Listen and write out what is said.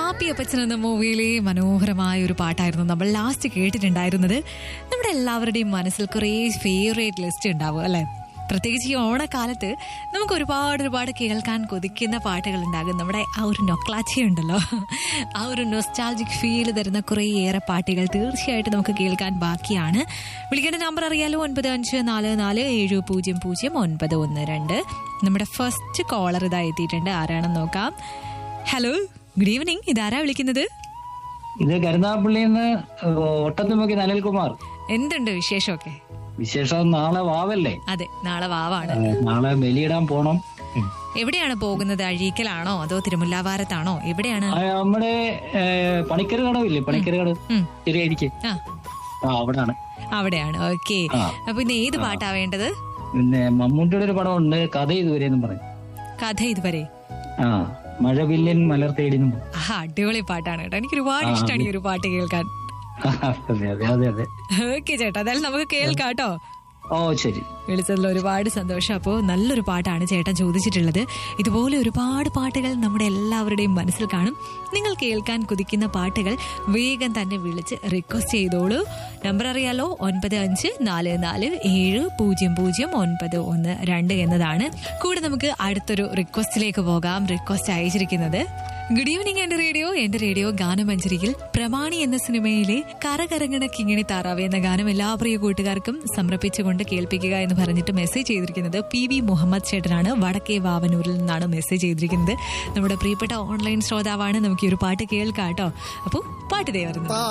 പാപ്പി അപ്പച്ചൻ എന്ന മൂവിയിലെ മനോഹരമായ ഒരു പാട്ടായിരുന്നു നമ്മൾ ലാസ്റ്റ് കേട്ടിട്ടുണ്ടായിരുന്നത് നമ്മുടെ എല്ലാവരുടെയും മനസ്സിൽ കുറേ ഫേവറേറ്റ് ലിസ്റ്റ് ഉണ്ടാവും അല്ലെ പ്രത്യേകിച്ച് ഈ ഓണക്കാലത്ത് നമുക്ക് ഒരുപാട് ഒരുപാട് കേൾക്കാൻ കൊതിക്കുന്ന പാട്ടുകൾ ഉണ്ടാകും നമ്മുടെ ആ ഒരു നൊക്ലാച്ചി ഉണ്ടല്ലോ ആ ഒരു നൊസ്റ്റാൾജിക് ഫീൽ തരുന്ന കുറേയേറെ പാട്ടുകൾ തീർച്ചയായിട്ടും നമുക്ക് കേൾക്കാൻ ബാക്കിയാണ് വിളിക്കേണ്ട നമ്പർ അറിയാലോ ഒൻപത് അഞ്ച് നാല് നാല് ഏഴ് പൂജ്യം പൂജ്യം ഒൻപത് ഒന്ന് രണ്ട് നമ്മുടെ ഫസ്റ്റ് കോളർ ഇതാ എത്തിയിട്ടുണ്ട് ആരാണെന്ന് നോക്കാം ഹലോ ഗുഡ് ഈവനിങ് ഇതാരാ വിളിക്കുന്നത് ഇത് കരുനാപ്പള്ളിയിൽ നിന്ന് ഒട്ടത്തുമുക്കി നലൽകുമാർ എന്തുണ്ട് വിശേഷമൊക്കെ വിശേഷം നാളെ വാവല്ലേ അതെ നാളെ വാവാണ് ഏ, നാളെ ബലിയിടാൻ പോണം ഉം. എവിടെയാണ് പോകുന്നത് അഴീക്കലാണോ അതോ തിരുമുല്ലാവാരത്താണോ എവിടെയാണ് ആ, നമ്മുടെ ഏ, പണിക്കര് കടവില്ലേ പണിക്കര് കടവ് ഉം. ശരിയായിരിക്കും ആ ആ അവിടാണ് അവിടെയാണ് ഓക്കെ ആ. അപ്പൊ ഇന്ന് ഏത് പാട്ടാ വേണ്ടത് പിന്നെ മമ്മൂട്ടിയുടെ ഒരു പടമുണ്ട് കഥ ഇതുവരെ എന്നും പറയും കഥ ഇതുവരെ ആ മഴവില്ലൻ മലർ തേടിന്നും പറയും. ആ അടിപൊളി പാട്ടാണ് കേട്ടോ എനിക്ക് ഒരുപാട് ആ, ഇഷ്ടമാണ് ഈ ഒരു പാട്ട് കേൾക്കാൻ അതെ അതെ അതെ അതെ ഓക്കെ ചേട്ടാ അതായാലും നമുക്ക് കേൾക്കാം കേട്ടോ ഓ ശരി വിളിച്ചതിൽ ഒരുപാട് സന്തോഷം അപ്പോൾ നല്ലൊരു പാട്ടാണ് ചേട്ടൻ ചോദിച്ചിട്ടുള്ളത് ഇതുപോലെ ഒരുപാട് പാട്ടുകൾ നമ്മുടെ എല്ലാവരുടെയും മനസ്സിൽ കാണും നിങ്ങൾ കേൾക്കാൻ കുതിക്കുന്ന പാട്ടുകൾ വേഗം തന്നെ വിളിച്ച് റിക്വസ്റ്റ് ചെയ്തോളൂ നമ്പർ അറിയാലോ ഒൻപത് അഞ്ച് നാല് നാല് ഏഴ് പൂജ്യം പൂജ്യം ഒൻപത് ഒന്ന് രണ്ട് എന്നതാണ് കൂടെ നമുക്ക് അടുത്തൊരു റിക്വസ്റ്റിലേക്ക് പോകാം റിക്വസ്റ്റ് അയച്ചിരിക്കുന്നത് ഗുഡ് ഈവനിങ് എന്റെ റേഡിയോ എന്റെ റേഡിയോ ഗാനമഞ്ജരിയിൽ പ്രമാണി എന്ന സിനിമയിലെ കറകറങ്ങണ കിങ്ങിണി താറാവ് എന്ന ഗാനം എല്ലാ പ്രിയ കൂട്ടുകാർക്കും സമർപ്പിച്ചുകൊണ്ട് കേൾപ്പിക്കുക എന്ന് പറഞ്ഞിട്ട് മെസ്സേജ് ചെയ്തിരിക്കുന്നത് പി വി മുഹമ്മദ് ചേട്ടനാണ് വടക്കേ വാവനൂരിൽ നിന്നാണ് മെസ്സേജ് ചെയ്തിരിക്കുന്നത് നമ്മുടെ പ്രിയപ്പെട്ട ഓൺലൈൻ ശ്രോതാവാണ് നമുക്ക് ഈ ഒരു പാട്ട് കേൾക്കാം കേട്ടോ അപ്പോൾ പാട്ട് ദേ വരുന്നത്